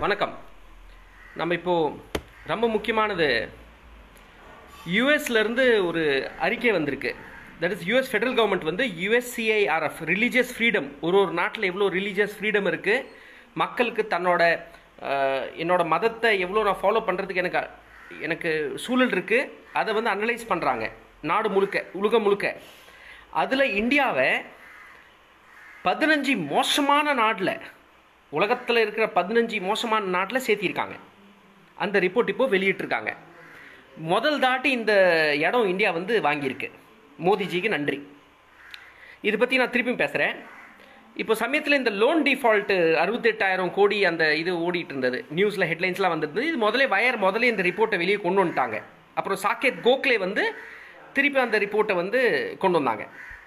வணக்கம் நம்ம இப்போது ரொம்ப முக்கியமானது யூஎஸ்லேருந்து ஒரு அறிக்கை வந்திருக்கு that is US federal government வந்து யுஎஸ்சிஐஆர்எஃப் ரிலீஜியஸ் ஃப்ரீடம் ஒரு ஒரு நாட்டில் எவ்வளோ ரிலீஜியஸ் ஃப்ரீடம் இருக்குது மக்களுக்கு தன்னோட அஹ், என்னோட மதத்தை எவ்வளோ நான் ஃபாலோ பண்ணுறதுக்கு எனக்கு எனக்கு சூழல் இருக்குது அதை வந்து அனலைஸ் பண்ணுறாங்க நாடு முழுக்க உலகம் முழுக்க அதில் இந்தியாவை பதினஞ்சு மோசமான நாட்டில் உலகத்தில் இருக்கிற பதினஞ்சு மோசமான நாட்டில் சேர்த்திருக்காங்க அந்த ரிப்போர்ட் இப்போ வெளியிட்டிருக்காங்க முதல் தாட்டி இந்த இடம் இந்தியா வந்து வாங்கியிருக்கு மோடிஜிக்கு நன்றி இதை பற்றி நான் திருப்பி பேசுகிறேன் இப்போ சமயத்தில் இந்த லோன் டிஃபால்ட்டு அறுபத்தெட்டாயிரம் கோடி அந்த இது ஓடிட்டு இருந்தது நியூஸில் ஹெட்லைன்ஸ்லாம் வந்திருந்தது இது முதலே வயர் முதலே இந்த ரிப்போர்ட்டை வெளியே கொண்டு வந்துட்டாங்க அப்புறம் சாக்கெட் கோக்லே வந்து திருப்பி அந்த ரிப்போர்ட்டை வந்து கொண்டு வந்தாங்க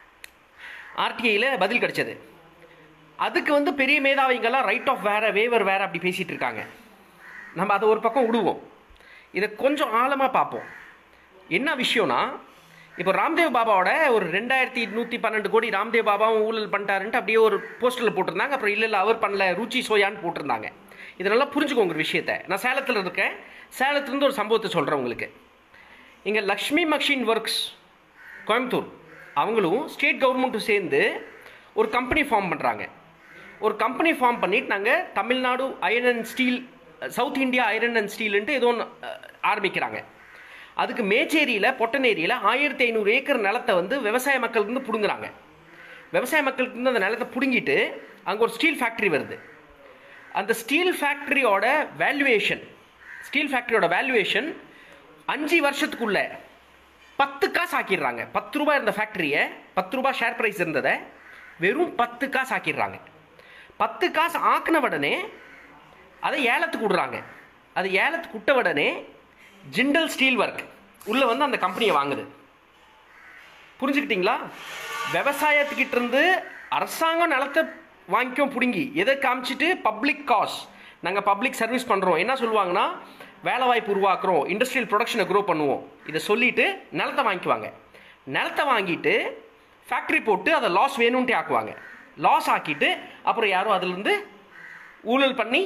ஆர்டிஐயில் பதில் கிடைச்சது அதுக்கு வந்து பெரிய மேதாவிங்கெல்லாம் ரைட் ஆஃப் வேற வேவர் வேற அப்படி பேசிட்டு இருக்காங்க நம்ம அதை ஒரு பக்கம் விடுவோம் இதை கொஞ்சம் ஆழமாக பார்ப்போம் என்ன விஷயம்னா இப்போ ராம்தேவ் பாபாவோட ஒரு ரெண்டாயிரத்தி நூற்றி பன்னெண்டு கோடி ராம்தேவ் பாபாவும் ஊழல் பண்ணிட்டாருன்ட்டு அப்படியே ஒரு போஸ்டரில் போட்டிருந்தாங்க அப்புறம் இல்லை இல்லை அவர் பண்ணல ருச்சி சோயான்னு போட்டிருந்தாங்க இதை நல்லா புரிஞ்சுக்கோங்க ஒரு விஷயத்த நான் சேலத்தில் இருக்கேன் சேலத்துலேருந்து ஒரு சம்பவத்தை சொல்கிறேன் உங்களுக்கு இங்கே லக்ஷ்மி மக்ஷின் ஒர்க்ஸ் கோயம்புத்தூர் அவங்களும் ஸ்டேட் கவர்மெண்ட்டும் சேர்ந்து ஒரு கம்பெனி ஃபார்ம் பண்ணுறாங்க ஒரு கம்பெனி ஃபார்ம் பண்ணிட்டு நாங்கள் Tamil Nadu iron and steel South India iron and ஸ்டீல்ன்ட்டு ஏதோ ஒன்று ஆரம்பிக்கிறாங்க அதுக்கு மேச்சேரியில் பொட்டனேரியில் ஆயிரத்தி ஐநூறு ஏக்கர் நிலத்தை வந்து விவசாய மக்களுக்கு இருந்து பிடுங்குறாங்க விவசாய மக்களுக்கு இருந்து அந்த நிலத்தை பிடுங்கிட்டு அங்கே ஒரு ஸ்டீல் ஃபேக்ட்ரி வருது அந்த ஸ்டீல் ஃபேக்ட்ரியோட வேல்யூவேஷன் ஸ்டீல் ஃபேக்ட்ரியோட வேல்யூவேஷன் அஞ்சு வருஷத்துக்குள்ள பத்து காசு ஆக்கிடுறாங்க பத்து ரூபாய் இருந்த ஃபேக்ட்ரியை பத்து ரூபாய் ஷேர் ப்ரைஸ் இருந்ததை வெறும் பத்து காசு ஆக்கிடுறாங்க பத்து காசு ஆக்கின உடனே அதை ஏலத்துக்கு விடுறாங்க அது ஏலத்துக்கு விட்ட உடனே ஜிண்டல் ஸ்டீல் ஒர்க் உள்ளே வந்து அந்த கம்பெனியை வாங்குது புரிஞ்சுக்கிட்டீங்களா விவசாயத்துக்கிட்ட இருந்து அரசாங்கம் நிலத்தை வாங்கிக்கும் பிடுங்கி எதை காமிச்சிட்டு பப்ளிக் காஸ் நாங்கள் பப்ளிக் சர்வீஸ் பண்ணுறோம் என்ன சொல்லுவாங்கன்னா வேலை வாய்ப்பு உருவாக்குறோம் இண்டஸ்ட்ரியல் ப்ரொடக்ஷனை க்ரோ பண்ணுவோம் இதை சொல்லிட்டு நிலத்தை வாங்கிக்குவாங்க நிலத்தை வாங்கிட்டு ஃபேக்ட்ரி போட்டு அதை லாஸ் வேணும்ன்ட்டே ஆக்குவாங்க லாஸ் ஆக்கிட்டு அப்புறம் யாரும் அதுலேருந்து ஊழல் பண்ணி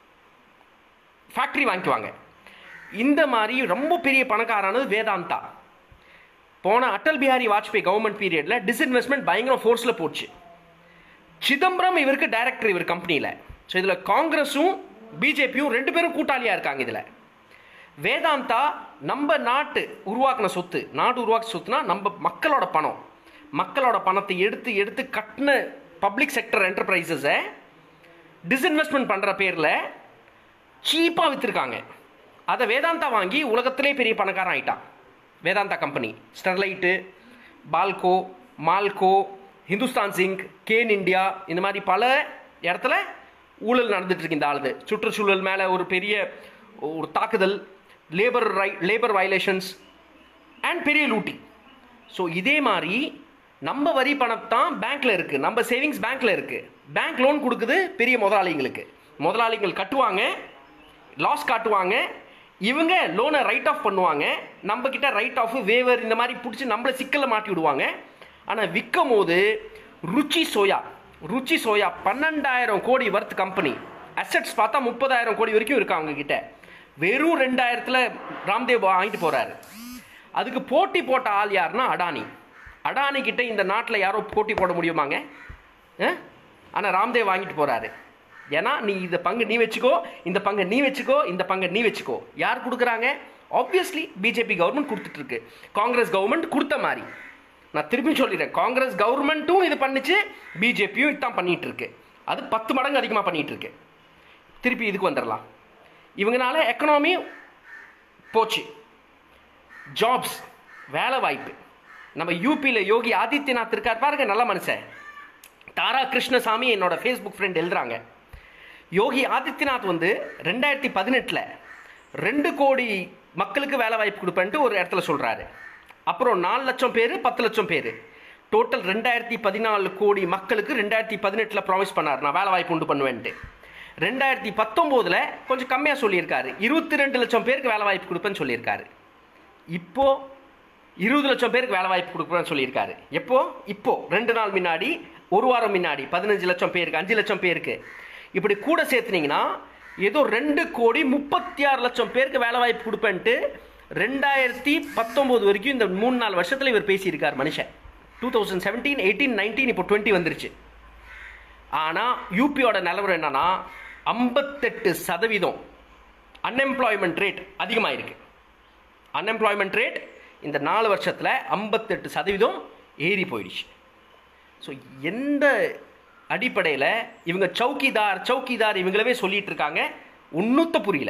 ஃபேக்ட்ரி வாங்கிக்குவாங்க இந்த மாதிரி ரொம்ப பெரிய பணக்காரானது வேதாந்தா போன அட்டல் பிஹாரி வாஜ்பாய் கவர்மெண்ட் பீரியடில் டிஸ்இன்வெஸ்ட்மெண்ட் பயங்கர ஃபோர்ஸில் போச்சு சிதம்பரம் இவருக்கு டைரக்டர் இவர் கம்பெனியில் ஸோ இதில் காங்கிரஸும் பிஜேபியும் ரெண்டு பேரும் கூட்டாளியாக இருக்காங்க இதில் வேதாந்தா நம்ம நாட்டு உருவாக்கின சொத்து நாடு உருவாக்கின சொத்துனா நம்ம மக்களோட பணம் மக்களோட பணத்தை எடுத்து எடுத்து கட்டின பப்ளிக் செக்டர் என்டர்பிரைசஸை டிஸ்இன்வெஸ்ட்மெண்ட் பண்ணுற பேரில் சீப்பாக விற்றுருக்காங்க அதை வேதாந்தா வாங்கி உலகத்திலே பெரிய பணக்காரன் ஆயிட்டான் Vedanta company Sterlite Balco Malco Hindustan Zinc Cairn India இந்த மாதிரி பல இடத்துல ஊழல் நடந்துட்டு இருக்கு இந்த ஆளுது சுற்றுச்சூழல் மேலே ஒரு பெரிய ஒரு தாக்குதல் லேபர் ரை லேபர் வயலேஷன்ஸ் அண்ட் பெரிய லூட்டி ஸோ இதே மாதிரி நம்ம வரி பணத்தான் பேங்க்ல இருக்கு நம்ம சேவிங்ஸ் பேங்க்ல இருக்கு பேங்க் லோன் கொடுக்குது பெரிய முதலாளிங்களுக்கு முதலாளிகள் கட்டுவாங்க லாஸ் காட்டுவாங்க இவங்க லோனை ரைட் ஆஃப் பண்ணுவாங்க நம்ம கிட்ட ரைட் ஆஃப் வேவர் இந்த மாதிரி பிடிச்சி நம்மளை சிக்கலில் மாட்டி விடுவாங்க ஆனால் விற்கும் போது ருச்சி சோயா ருச்சி சோயா பன்னெண்டாயிரம் கோடி வர்த் கம்பெனி அசெட்ஸ் பார்த்தா முப்பதாயிரம் கோடி வரைக்கும் இருக்கு அவங்க கிட்ட வெறும் ரெண்டாயிரத்தில் ராம்தேவ் வாங்கிட்டு போறாரு அதுக்கு போட்டி போட்ட ஆள் யாருன்னா அடானி அடானி கிட்ட இந்த நாட்டில் யாரோ போட்டி போட முடியுமாங்க ஆனால் ராம்தேவ் வாங்கிட்டு போறாரு ஏன்னா நீ இந்த பங்கு நீ வச்சுக்கோ இந்த பங்கை நீ வச்சுக்கோ இந்த பங்கை நீ வச்சுக்கோ யார் கொடுக்குறாங்க ஆப்வியஸ்லி பிஜேபி கவர்மெண்ட் கொடுத்துட்டு இருக்கு காங்கிரஸ் கவர்மெண்ட் கொடுத்த மாதிரி நான் திருப்பி சொல்லிடுறேன் காங்கிரஸ் கவர்மெண்ட்டும் இது பண்ணுச்சு பிஜேபியும் இதான் பண்ணிட்டு இருக்கு அது பத்து மடங்கு அதிகமாக பண்ணிட்டு இருக்கு திருப்பி இதுக்கு வந்துடலாம் இவங்கனால எக்கனாமி போச்சு ஜாப்ஸ் வேலை வாய்ப்பு நம்ம யூபியில் யோகி ஆதித்யநாத் இருக்கார் பாருங்க நல்ல மனுஷன் தாரா கிருஷ்ணசாமி என்னோட ஃபேஸ்புக் ஃப்ரெண்ட் எழுதுறாங்க யோகி ஆதித்யநாத் வந்து ரெண்டாயிரத்தி பதினெட்டில் ரெண்டு கோடி மக்களுக்கு வேலை வாய்ப்பு கொடுப்பேன்ட்டு ஒரு இடத்துல சொல்கிறாரு அப்புறம் நாலு லட்சம் பேர் பத்து லட்சம் பேர் டோட்டல் ரெண்டாயிரத்தி பதினாலு கோடி மக்களுக்கு ரெண்டாயிரத்தி பதினெட்டில் ப்ராமிஸ் பண்ணார் நான் வேலை வாய்ப்பு உண்டு பண்ணுவேன்ட்டு ரெண்டாயிரத்தி பத்தொம்போதில் கொஞ்சம் கம்மியாக சொல்லியிருக்காரு இருபத்தி ரெண்டு லட்சம் பேருக்கு வேலை வாய்ப்பு கொடுப்பேன்னு சொல்லியிருக்காரு இப்போ இருபது லட்சம் பேருக்கு வேலை வாய்ப்பு கொடுக்குறேன்னு சொல்லியிருக்காரு எப்போ இப்போ ரெண்டு நாள் முன்னாடி ஒரு வாரம் முன்னாடி பதினஞ்சு லட்சம் பேருக்கு அஞ்சு லட்சம் பேருக்கு இப்படி கூட சேர்த்துனீங்கன்னா ஏதோ ரெண்டு கோடி முப்பத்தி ஆறு லட்சம் பேருக்கு வேலை வாய்ப்பு கொடுப்பேன்ட்டு ரெண்டாயிரத்தி பத்தொம்போது வரைக்கும் இந்த மூணு நாலு வருஷத்தில் இவர் பேசியிருக்கார் மனுஷன் two thousand seventeen eighteen nineteen இப்போ டுவெண்ட்டி வந்துருச்சு ஆனால் யூபியோட நிலவரம் என்னன்னா ஐம்பத்தெட்டு சதவீதம் அன்எம்ப்ளாய்மெண்ட் ரேட் அதிகமாக இருக்கு அன்எம்ப்ளாய்மெண்ட் ரேட் இந்த நாலு வருஷத்தில் ஐம்பத்தெட்டு சதவீதம் ஏறி போயிடுச்சு ஸோ எந்த அடிப்படையில் இவங்க சௌக்கிதார் சௌக்கிதார் இவங்களவே சொல்லிட்டு இருக்காங்க ஒன்றுத்த புரியல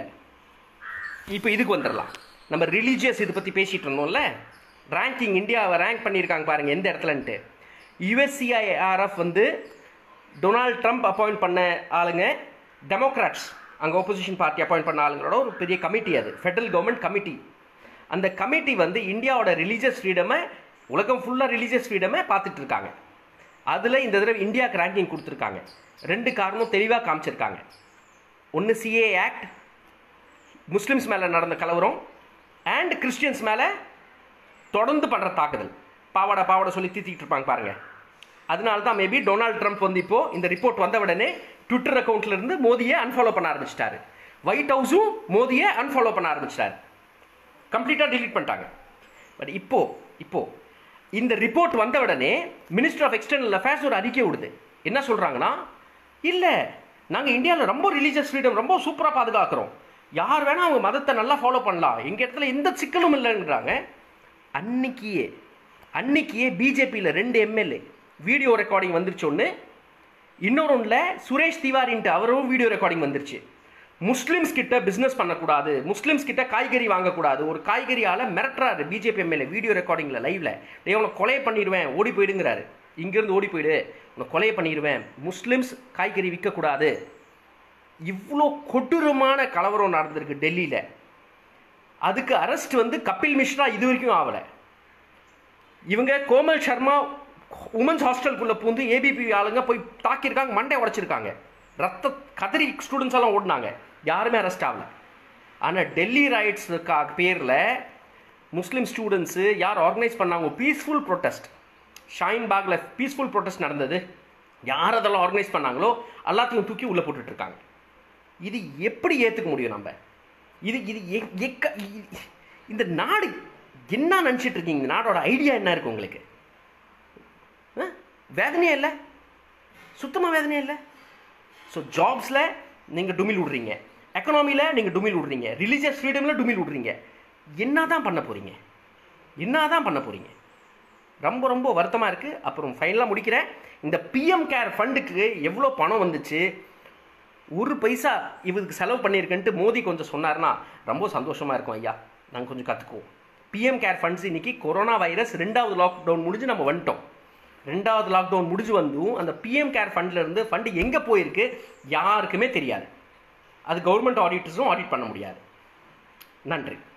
இப்போ இதுக்கு வந்துடலாம் நம்ம ரிலீஜியஸ் இதை பற்றி பேசிகிட்டு இருந்தோம்ல ரேங்கிங் இந்தியாவை ரேங்க் பண்ணியிருக்காங்க பாருங்கள் எந்த இடத்துலன்ட்டு யுஎஸ்சிஐஆர்எஃப் வந்து டொனால்ட் ட்ரம்ப் அப்பாயிண்ட் பண்ண ஆளுங்க டெமோக்ராட்ஸ் அங்கே ஒப்போசிஷன் பார்ட்டி அப்பாயிண்ட் பண்ண ஆளுங்களோட ஒரு பெரிய கமிட்டி அது ஃபெடரல் கவர்மெண்ட் கமிட்டி அந்த கமிட்டி வந்து இந்தியாவோட ரிலீஜியஸ் ஃப்ரீடமை உலகம் ஃபுல்லாக ரிலீஜியஸ் ஃப்ரீடமை பார்த்துட்டு இருக்காங்க அதில் இந்த தடவை இந்தியாவுக்கு ரேங்கிங் கொடுத்துருக்காங்க ரெண்டு காரணம் தெளிவாக காமிச்சிருக்காங்க ஒன்று சிஏ ஆக்ட் முஸ்லிம்ஸ் மேலே நடந்த கலவரம் அண்ட் கிறிஸ்டியன்ஸ் மேலே தொடர்ந்து பண்ணுற தாக்குதல் பாவாடை பாவாடை சொல்லி தீத்திட்டு இருப்பாங்க பாருங்க அதனால தான் மேபி டொனால்ட் ட்ரம்ப் வந்து இப்போ இந்த ரிப்போர்ட் வந்த உடனே ட்விட்டர் அக்கௌண்ட்ல இருந்து மோதியை அன்ஃபாலோ பண்ண ஆரம்பிச்சிட்டாரு ஒயிட் ஹவுஸும் மோதியை அன்ஃபாலோ பண்ண ஆரம்பிச்சிட்டாரு கம்ப்ளீட்டாக delete பண்ணிட்டாங்க பட் இப்போ இப்போ இந்த ரிப்போர்ட் வந்த உடனே மினிஸ்டர் ஆஃப் எக்ஸ்டர்னல் அஃபேர்ஸ் ஒரு அறிக்கை விடுது என்ன சொல்றாங்கன்னா இல்லை நாங்கள் இந்தியாவில் ரொம்ப ரிலீஜியஸ் ஃப்ரீடம் ரொம்ப சூப்பராக பாதுகாக்கிறோம் யார் வேணா அவங்க மதத்தை நல்லா ஃபாலோ பண்ணலாம் எங்கள் இடத்துல எந்த சிக்கலும் இல்லைன்றாங்க அன்னைக்கியே அன்னைக்கியே பிஜேபியில் ரெண்டு எம்எல்ஏ வீடியோ ரெக்கார்டிங் வந்துருச்சு ஒன்று இன்னொரு ஒன்றில் சுரேஷ் திவாரின்ட்டு அவரும் வீடியோ ரெக்கார்டிங் வந்துருச்சு முஸ்லிம்ஸ் கிட்ட பிஸ்னஸ் பண்ணக்கூடாது முஸ்லிம்ஸ் கிட்ட காய்கறி வாங்கக்கூடாது ஒரு காய்கறியால் மிரட்டுறாரு பிஜேபி எம்எல்ஏ வீடியோ ரெக்கார்டிங்கில் லைவ்ல டேய் உனக்கு கொலை பண்ணிடுவேன் ஓடி போயிடுங்கிறாரு இங்கேருந்து ஓடி போயிடு உனக்கு கொலை பண்ணிடுவேன் முஸ்லிம்ஸ் காய்கறி விற்கக்கூடாது இவ்வளோ கொடூரமான கலவரம் நடந்திருக்கு டெல்லியில் அதுக்கு அரெஸ்ட் வந்து கபில் மிஸ்ரா இது வரைக்கும் ஆகலை இவங்க கோமல் சர்மா உமன்ஸ் ஹாஸ்டலுக்குள்ள பூந்து ஏபிபி ஆளுங்க போய் தாக்கியிருக்காங்க மண்டை உடைச்சிருக்காங்க ரத்த கதறி ஸ்டூடெண்ட்ஸ் எல்லாம் ஓடினாங்க யாருமே அரெஸ்ட் ஆகல ஆனால் டெல்லி ரைட்ஸ் பேரில் முஸ்லீம் ஸ்டூடெண்ட்ஸு யார் ஆர்கனைஸ் பண்ணாங்க பீஸ்ஃபுல் ப்ரொட்டஸ்ட் ஷைன் பாக்ல பீஸ்ஃபுல் ப்ரொட்டஸ்ட் நடந்தது யார் அதெல்லாம் ஆர்கனைஸ் பண்ணாங்களோ எல்லாத்தையும் தூக்கி உள்ளே போட்டுட்டு இருக்காங்க இது எப்படி ஏற்றுக்க முடியும் நம்ம இது இது எ- எக்க இ- இந்த நாடு என்ன நினச்சிட்டு இருக்கீங்க இந்த நாடோட ஐடியா என்ன இருக்கு உங்களுக்கு ஆ? வேதனையே இல்லை சுத்தமாக வேதனையே இல்லை ஸோ ஜாப்ஸில் நீங்கள் டுமில் விடுறீங்க எக்கனாமியில் நீங்கள் டுமில் விடுறீங்க ரிலீஜியஸ் ஃப்ரீடமில் டுமில் விடுறீங்க என்ன தான் பண்ண போகிறீங்க என்ன தான் பண்ண போகிறீங்க ரொம்ப ரொம்ப வருத்தமாக இருக்குது அப்புறம் ஃபைனலாக முடிக்கிறேன் இந்த பிஎம் கேர் ஃபண்டுக்கு எவ்வளோ பணம் வந்துச்சு ஒரு பைசா இவருக்கு செலவு பண்ணியிருக்கேன்ட்டு மோடி கொஞ்சம் சொன்னார்னா ரொம்ப சந்தோஷமாக இருக்கும் ஐயா நாங்கள் கொஞ்சம் கற்றுக்குவோம் பிஎம் கேர் ஃபண்ட்ஸ் இன்னைக்கு கொரோனா வைரஸ் ரெண்டாவது லாக்டவுன் முடிஞ்சு நம்ம வந்துட்டோம் ரெண்டாவது லாக்டவுன் முடிஞ்சு வந்தும் அந்த பிஎம் கேர் ஃபண்ட்ல இருந்து ஃபண்டு எங்கே போயிருக்கு யாருக்குமே தெரியாது அது கவர்மெண்ட் ஆடிட்டர்ஸும் ஆடிட் பண்ண முடியாது நன்றி